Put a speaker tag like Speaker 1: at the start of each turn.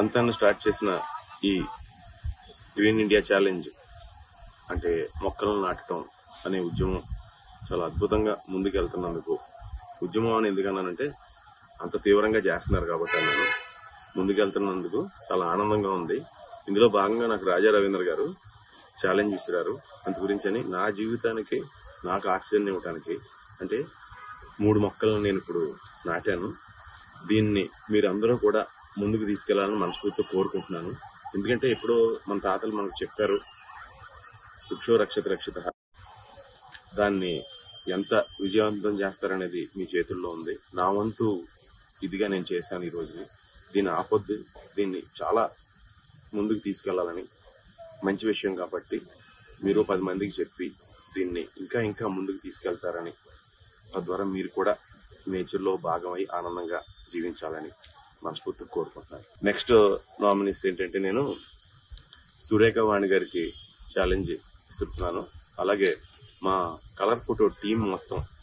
Speaker 1: సొంతంగా స్టార్ట్ చేసిన ఈ గ్రీన్ ఇండియా ఛాలెంజ్ అంటే మొక్కలను నాటడం అనే ఉద్యమం చాలా అద్భుతంగా ముందుకెళ్తున్నందుకు ఉద్యమం అని ఎందుకన్నానంటే అంత తీవ్రంగా చేస్తున్నారు కాబట్టి అన్నాను ముందుకెళ్తున్నందుకు చాలా ఆనందంగా ఉంది ఇందులో భాగంగా నాకు రాజా రవీంద్ర గారు ఛాలెంజ్ విసిరారు అందు గురించి అని నా జీవితానికి నాకు ఆక్సిజన్ ఇవ్వడానికి అంటే మూడు మొక్కలను నేను ఇప్పుడు నాటాను దీన్ని మీరందరూ కూడా ముందుకు తీసుకెళ్లాలని మనస్ఫూర్తితో కోరుకుంటున్నాను ఎందుకంటే ఎప్పుడో మన తాతలు మనకు చెప్పారు వృక్షో రక్షిత రక్షిత దాన్ని ఎంత విజయవంతం చేస్తారనేది మీ చేతుల్లో ఉంది నా వంతు ఇదిగా నేను చేశాను ఈ రోజుని దీన్ని ఆపొద్దు దీన్ని చాలా ముందుకు తీసుకెళ్లాలని మంచి విషయం కాబట్టి మీరు పది మందికి చెప్పి దీన్ని ఇంకా ఇంకా ముందుకు తీసుకెళ్తారని తద్వారా మీరు కూడా నేచర్ లో భాగమై ఆనందంగా జీవించాలని మనస్ఫూర్తిగా కోరుకుంటున్నాను నెక్స్ట్ నామినీస్ ఏంటంటే నేను సురేఖ వాణి గారికి ఛాలెంజ్ ఇస్తున్నాను అలాగే మా కలర్ ఫోటో టీం మొత్తం